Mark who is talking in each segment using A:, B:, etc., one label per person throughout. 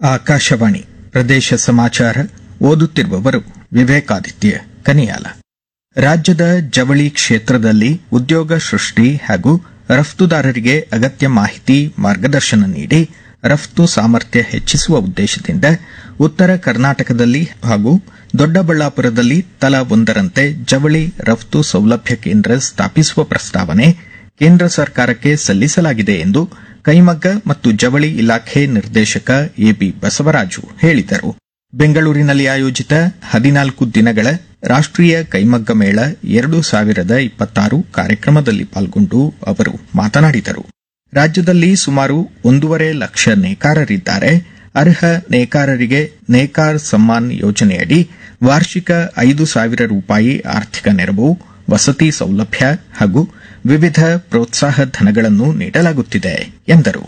A: ಆಕಾಶವಾಣಿ ಪ್ರದೇಶ ಸಮಾಚಾರ ಓದುತ್ತಿರುವವರು ವಿವೇಕಾದಿತ್ಯ ಕನಿಯಾಲ ರಾಜ್ಯದ ಜವಳಿ ಕ್ಷೇತ್ರದಲ್ಲಿ ಉದ್ಯೋಗ ಸೃಷ್ಟಿ ಹಾಗೂ ರಫ್ತುದಾರರಿಗೆ ಅಗತ್ಯ ಮಾಹಿತಿ ಮಾರ್ಗದರ್ಶನ ನೀಡಿ ರಫ್ತು ಸಾಮರ್ಥ್ಯ ಹೆಚ್ಚಿಸುವ ಉದ್ದೇಶದಿಂದ ಉತ್ತರ ಕರ್ನಾಟಕದಲ್ಲಿ ಹಾಗೂ ದೊಡ್ಡಬಳ್ಳಾಪುರದಲ್ಲಿ ತಲಾ ಒಂದರಂತೆ ಜವಳಿ ರಫ್ತು ಸೌಲಭ್ಯ ಕೇಂದ್ರ ಸ್ಥಾಪಿಸುವ ಪ್ರಸ್ತಾವನೆ ಕೇಂದ್ರ ಸರ್ಕಾರಕ್ಕೆ ಸಲ್ಲಿಸಲಾಗಿದೆ ಎಂದು ಕೈಮಗ್ಗ ಮತ್ತು ಜವಳಿ ಇಲಾಖೆ ನಿರ್ದೇಶಕ ಎಬಿ ಬಸವರಾಜು ಹೇಳಿದರು ಬೆಂಗಳೂರಿನಲ್ಲಿ ಆಯೋಜಿತ ಹದಿನಾಲ್ಕು ದಿನಗಳ ರಾಷ್ಟೀಯ ಕೈಮಗ್ಗ ಮೇಳ ಎರಡು ಸಾವಿರದ ಇಪ್ಪತ್ತಾರು ಕಾರ್ಯಕ್ರಮದಲ್ಲಿ ಪಾಲ್ಗೊಂಡು ಅವರು ಮಾತನಾಡಿದರು ರಾಜ್ಯದಲ್ಲಿ ಸುಮಾರು ಒಂದೂವರೆ ಲಕ್ಷ ನೇಕಾರರಿದ್ದಾರೆ ಅರ್ಹ ನೇಕಾರರಿಗೆ ನೇಕಾರ್ ಸಮ್ಮಾನ್ ಯೋಜನೆಯಡಿ ವಾರ್ಷಿಕ ಐದು ಸಾವಿರ ರೂಪಾಯಿ ಆರ್ಥಿಕ ನೆರವು ವಸತಿ ಸೌಲಭ್ಯ ಹಾಗೂ ವಿವಿಧ ಪ್ರೋತ್ಸಾಹ ಧನಗಳನ್ನು ನೀಡಲಾಗುತ್ತಿದೆ ಎಂದರು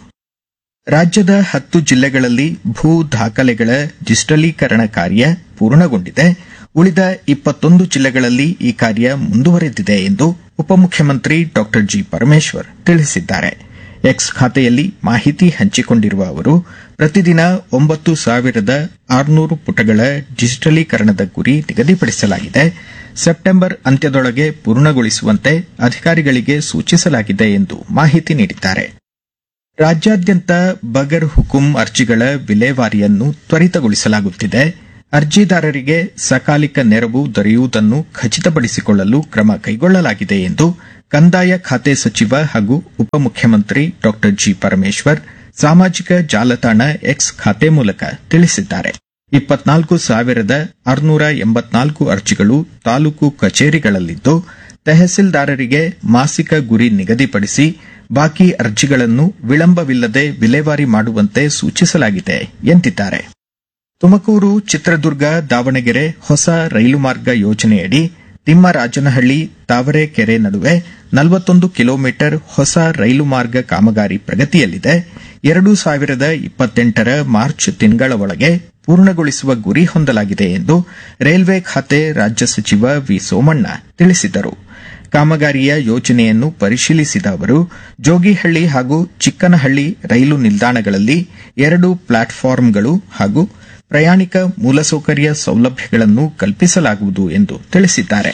A: ರಾಜ್ಯದ ಹತ್ತು ಜಿಲ್ಲೆಗಳಲ್ಲಿ ಭೂ ದಾಖಲೆಗಳ ಡಿಜಿಟಲೀಕರಣ ಕಾರ್ಯ ಪೂರ್ಣಗೊಂಡಿದೆ ಉಳಿದ ಇಪ್ಪತ್ತೊಂದು ಜಿಲ್ಲೆಗಳಲ್ಲಿ ಈ ಕಾರ್ಯ ಮುಂದುವರೆದಿದೆ ಎಂದು ಉಪಮುಖ್ಯಮಂತ್ರಿ ಡಾ ಜಿ ಪರಮೇಶ್ವರ್ ತಿಳಿಸಿದ್ದಾರೆ ಎಕ್ಸ್ ಖಾತೆಯಲ್ಲಿ ಮಾಹಿತಿ ಹಂಚಿಕೊಂಡಿರುವ ಅವರು ಪ್ರತಿದಿನ ಒಂಬತ್ತು ಸಾವಿರದ ಆರುನೂರು ಪುಟಗಳ ಡಿಜಿಟಲೀಕರಣದ ಗುರಿ ನಿಗದಿಪಡಿಸಲಾಗಿದೆ ಸೆಪ್ಟೆಂಬರ್ ಅಂತ್ಯದೊಳಗೆ ಪೂರ್ಣಗೊಳಿಸುವಂತೆ ಅಧಿಕಾರಿಗಳಿಗೆ ಸೂಚಿಸಲಾಗಿದೆ ಎಂದು ಮಾಹಿತಿ ನೀಡಿದ್ದಾರೆ ರಾಜ್ಯಾದ್ಯಂತ ಬಗರ್ ಹುಕುಂ ಅರ್ಜಿಗಳ ವಿಲೇವಾರಿಯನ್ನು ತ್ವರಿತಗೊಳಿಸಲಾಗುತ್ತಿದೆ ಅರ್ಜಿದಾರರಿಗೆ ಸಕಾಲಿಕ ನೆರವು ದೊರೆಯುವುದನ್ನು ಖಚಿತಪಡಿಸಿಕೊಳ್ಳಲು ಕ್ರಮ ಕೈಗೊಳ್ಳಲಾಗಿದೆ ಎಂದು ಕಂದಾಯ ಖಾತೆ ಸಚಿವ ಹಾಗೂ ಉಪಮುಖ್ಯಮಂತ್ರಿ ಡಾ ಜಿ ಪರಮೇಶ್ವರ್ ಸಾಮಾಜಿಕ ಜಾಲತಾಣ ಎಕ್ಸ್ ಖಾತೆ ಮೂಲಕ ತಿಳಿಸಿದ್ದಾರೆ ಇಪ್ಪತ್ನಾಲ್ಕು ಸಾವಿರದ ಆರುನೂರ ಎಂಬತ್ನಾಲ್ಕು ಅರ್ಜಿಗಳು ತಾಲೂಕು ಕಚೇರಿಗಳಲ್ಲಿದ್ದು ತಹಸೀಲ್ದಾರರಿಗೆ ಮಾಸಿಕ ಗುರಿ ನಿಗದಿಪಡಿಸಿ ಬಾಕಿ ಅರ್ಜಿಗಳನ್ನು ವಿಳಂಬವಿಲ್ಲದೆ ವಿಲೇವಾರಿ ಮಾಡುವಂತೆ ಸೂಚಿಸಲಾಗಿದೆ ಎಂದಿದ್ದಾರೆ ತುಮಕೂರು ಚಿತ್ರದುರ್ಗ ದಾವಣಗೆರೆ ಹೊಸ ರೈಲು ಮಾರ್ಗ ಯೋಜನೆಯಡಿ ತಿಮ್ಮರಾಜನಹಳ್ಳಿ ತಾವರೆಕೆರೆ ನಡುವೆ ನಲವತ್ತೊಂದು ಕಿಲೋಮೀಟರ್ ಹೊಸ ರೈಲು ಮಾರ್ಗ ಕಾಮಗಾರಿ ಪ್ರಗತಿಯಲ್ಲಿದೆ ಎರಡು ಸಾವಿರದ ಇಪ್ಪತ್ತೆಂಟರ ಮಾರ್ಚ್ ತಿಂಗಳ ಒಳಗೆ ಪೂರ್ಣಗೊಳಿಸುವ ಗುರಿ ಹೊಂದಲಾಗಿದೆ ಎಂದು ರೈಲ್ವೆ ಖಾತೆ ರಾಜ್ಯ ಸಚಿವ ವಿ ಸೋಮಣ್ಣ ತಿಳಿಸಿದರು ಕಾಮಗಾರಿಯ ಯೋಜನೆಯನ್ನು ಪರಿಶೀಲಿಸಿದ ಅವರು ಜೋಗಿಹಳ್ಳಿ ಹಾಗೂ ಚಿಕ್ಕನಹಳ್ಳಿ ರೈಲು ನಿಲ್ದಾಣಗಳಲ್ಲಿ ಎರಡು ಪ್ಲಾಟ್ಫಾರ್ಮ್ಗಳು ಹಾಗೂ ಪ್ರಯಾಣಿಕ ಮೂಲಸೌಕರ್ಯ ಸೌಲಭ್ಯಗಳನ್ನು ಕಲ್ಪಿಸಲಾಗುವುದು ಎಂದು ತಿಳಿಸಿದ್ದಾರೆ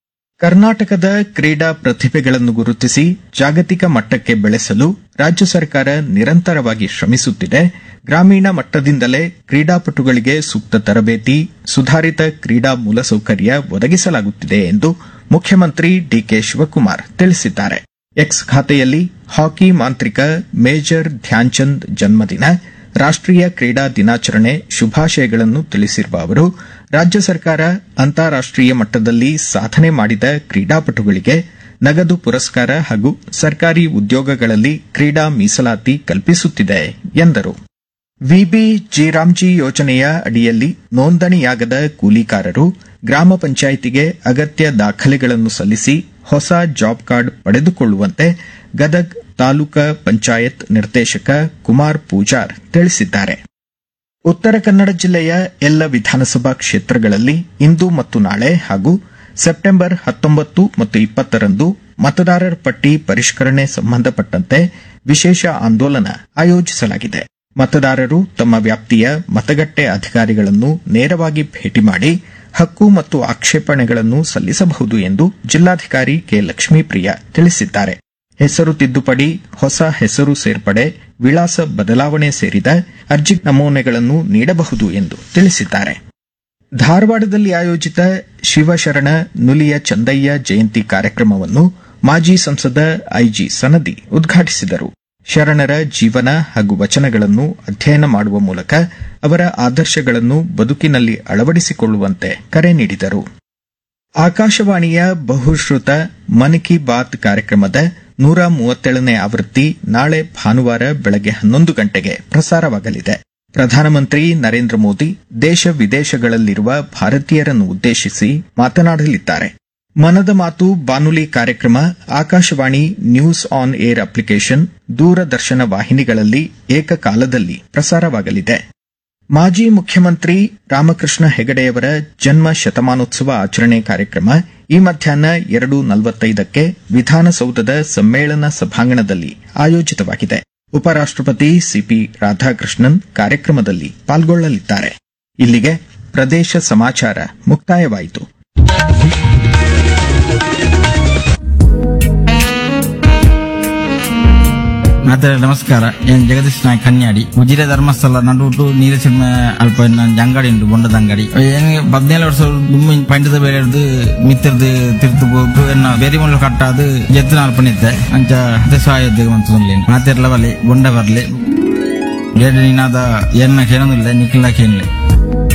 A: ಕರ್ನಾಟಕದ ಕ್ರೀಡಾ ಪ್ರತಿಭೆಗಳನ್ನು ಗುರುತಿಸಿ ಜಾಗತಿಕ ಮಟ್ಟಕ್ಕೆ ಬೆಳೆಸಲು ರಾಜ್ಯ ಸರ್ಕಾರ ನಿರಂತರವಾಗಿ ಶ್ರಮಿಸುತ್ತಿದೆ ಗ್ರಾಮೀಣ ಮಟ್ಟದಿಂದಲೇ ಕ್ರೀಡಾಪಟುಗಳಿಗೆ ಸೂಕ್ತ ತರಬೇತಿ ಸುಧಾರಿತ ಕ್ರೀಡಾ ಮೂಲಸೌಕರ್ಯ ಒದಗಿಸಲಾಗುತ್ತಿದೆ ಎಂದು ಮುಖ್ಯಮಂತ್ರಿ ಡಿಕೆ ಶಿವಕುಮಾರ್ ತಿಳಿಸಿದ್ದಾರೆ ಎಕ್ಸ್ ಖಾತೆಯಲ್ಲಿ ಹಾಕಿ ಮಾಂತ್ರಿಕ ಮೇಜರ್ ಧ್ಯಾನ್ಚಂದ್ ಜನ್ಮದಿನ ರಾಷ್ಟೀಯ ಕ್ರೀಡಾ ದಿನಾಚರಣೆ ಶುಭಾಶಯಗಳನ್ನು ತಿಳಿಸಿರುವ ಅವರು ರಾಜ್ಯ ಸರ್ಕಾರ ಅಂತಾರಾಷ್ಟೀಯ ಮಟ್ಟದಲ್ಲಿ ಸಾಧನೆ ಮಾಡಿದ ಕ್ರೀಡಾಪಟುಗಳಿಗೆ ನಗದು ಪುರಸ್ಕಾರ ಹಾಗೂ ಸರ್ಕಾರಿ ಉದ್ಯೋಗಗಳಲ್ಲಿ ಕ್ರೀಡಾ ಮೀಸಲಾತಿ ಕಲ್ಪಿಸುತ್ತಿದೆ ಎಂದರು ವಿಬಿ ಜಿರಾಮ್ಜಿ ಯೋಜನೆಯ ಅಡಿಯಲ್ಲಿ ನೋಂದಣಿಯಾಗದ ಕೂಲಿಕಾರರು ಗ್ರಾಮ ಪಂಚಾಯಿತಿಗೆ ಅಗತ್ಯ ದಾಖಲೆಗಳನ್ನು ಸಲ್ಲಿಸಿ ಹೊಸ ಜಾಬ್ ಕಾರ್ಡ್ ಪಡೆದುಕೊಳ್ಳುವಂತೆ ಗದಗ್ ತಾಲೂಕಾ ಪಂಚಾಯತ್ ನಿರ್ದೇಶಕ ಕುಮಾರ್ ಪೂಜಾರ್ ತಿಳಿಸಿದ್ದಾರೆ ಉತ್ತರ ಕನ್ನಡ ಜಿಲ್ಲೆಯ ಎಲ್ಲ ವಿಧಾನಸಭಾ ಕ್ಷೇತ್ರಗಳಲ್ಲಿ ಇಂದು ಮತ್ತು ನಾಳೆ ಹಾಗೂ ಸೆಪ್ಟೆಂಬರ್ ಹತ್ತೊಂಬತ್ತು ಮತ್ತು ಇಪ್ಪತ್ತರಂದು ಮತದಾರರ ಪಟ್ಟಿ ಪರಿಷ್ಕರಣೆ ಸಂಬಂಧಪಟ್ಟಂತೆ ವಿಶೇಷ ಆಂದೋಲನ ಆಯೋಜಿಸಲಾಗಿದೆ ಮತದಾರರು ತಮ್ಮ ವ್ಯಾಪ್ತಿಯ ಮತಗಟ್ಟೆ ಅಧಿಕಾರಿಗಳನ್ನು ನೇರವಾಗಿ ಭೇಟಿ ಮಾಡಿ ಹಕ್ಕು ಮತ್ತು ಆಕ್ಷೇಪಣೆಗಳನ್ನು ಸಲ್ಲಿಸಬಹುದು ಎಂದು ಜಿಲ್ಲಾಧಿಕಾರಿ ಕೆ ಲಕ್ಷ್ಮೀಪ್ರಿಯ ತಿಳಿಸಿದ್ದಾರೆ ಹೆಸರು ತಿದ್ದುಪಡಿ ಹೊಸ ಹೆಸರು ಸೇರ್ಪಡೆ ವಿಳಾಸ ಬದಲಾವಣೆ ಸೇರಿದ ಅರ್ಜಿ ನಮೂನೆಗಳನ್ನು ನೀಡಬಹುದು ಎಂದು ತಿಳಿಸಿದ್ದಾರೆ ಧಾರವಾಡದಲ್ಲಿ ಆಯೋಜಿತ ಶಿವಶರಣ ನುಲಿಯ ಚಂದಯ್ಯ ಜಯಂತಿ ಕಾರ್ಯಕ್ರಮವನ್ನು ಮಾಜಿ ಸಂಸದ ಐಜಿ ಸನದಿ ಉದ್ಘಾಟಿಸಿದರು ಶರಣರ ಜೀವನ ಹಾಗೂ ವಚನಗಳನ್ನು ಅಧ್ಯಯನ ಮಾಡುವ ಮೂಲಕ ಅವರ ಆದರ್ಶಗಳನ್ನು ಬದುಕಿನಲ್ಲಿ ಅಳವಡಿಸಿಕೊಳ್ಳುವಂತೆ ಕರೆ ನೀಡಿದರು ಆಕಾಶವಾಣಿಯ ಬಹುಶ್ರುತ ಮನ್ ಕಿ ಬಾತ್ ಕಾರ್ಯಕ್ರಮದ ನೂರ ಮೂವತ್ತೇಳನೇ ಆವೃತ್ತಿ ನಾಳೆ ಭಾನುವಾರ ಬೆಳಗ್ಗೆ ಹನ್ನೊಂದು ಗಂಟೆಗೆ ಪ್ರಸಾರವಾಗಲಿದೆ ಪ್ರಧಾನಮಂತ್ರಿ ನರೇಂದ್ರ ಮೋದಿ ದೇಶ ವಿದೇಶಗಳಲ್ಲಿರುವ ಭಾರತೀಯರನ್ನು ಉದ್ದೇಶಿಸಿ ಮಾತನಾಡಲಿದ್ದಾರೆ ಮನದ ಮಾತು ಬಾನುಲಿ ಕಾರ್ಯಕ್ರಮ Akashvani news on air application Doordarshan ವಾಹಿನಿಗಳಲ್ಲಿ ಏಕಕಾಲದಲ್ಲಿ ಪ್ರಸಾರವಾಗಲಿದೆ ಮಾಜಿ ಮುಖ್ಯಮಂತ್ರಿ ರಾಮಕೃಷ್ಣ ಹೆಗಡೆಯವರ ಜನ್ಮ ಶತಮಾನೋತ್ಸವ ಆಚರಣೆ ಕಾರ್ಯಕ್ರಮ ಈ ಮಧ್ಯಾಹ್ನ ಎರಡು ನಲವತ್ತೈದಕ್ಕೆ ವಿಧಾನಸೌಧದ ಸಮ್ಮೇಳನ ಸಭಾಂಗಣದಲ್ಲಿ ಆಯೋಜಿತವಾಗಿದೆ ಉಪರಾಷ್ಟ್ರಪತಿ ಸಿಪಿ ರಾಧಾಕೃಷ್ಣನ್ ಕಾರ್ಯಕ್ರಮದಲ್ಲಿ ಪಾಲ್ಗೊಳ್ಳಲಿದ್ದಾರೆ ಇಲ್ಲಿಗೆ ಪ್ರದೇಶ ಸಮಾಚಾರ ಮುಕ್ತಾಯವಾಯಿತು
B: ಮಾತರೆ ನಮಸ್ಕಾರ ಏನ್ ಜಗದೀಶ್ ನಾಯಕ್ ಕನ್ಯಾಡಿ ಉಜಿರೆ ಧರ್ಮಸ್ಥಳ ನಡುಟು ನೀರಸಿಂಹ ಅಲ್ಪ ನಂಜ್ ಅಂಗಡಿ ಉಂಟು ಬೊಂಡದ ಅಂಗಡಿ ಏನ್ ಹದಿನೇಳು ವರ್ಷ ದುಮ್ಮಿ ಪಂಡದ ಬೇರೆ ಹಿಡ್ದು ಮಿತ್ರದು ತಿರ್ತು ಹೋಗ್ದು ಎನ್ನ ಬೇರೆ ಮುಳ್ಳು ಕಟ್ಟಾದು ಎತ್ತು ನಾಲ್ಕು ನಿತ್ತೆ ಅಂಚ ದೇಶಾಯೋದ್ಯೋಗ ಅಂತ ಮಾತೆರ್ಲ ಬಲಿ ಬೊಂಡ ಬರ್ಲಿ ಬೇರೆ ನೀನಾದ ಏನ ಕೇಳೋದಿಲ್ಲ ನಿಖಿಲ ಕೇಳಲಿ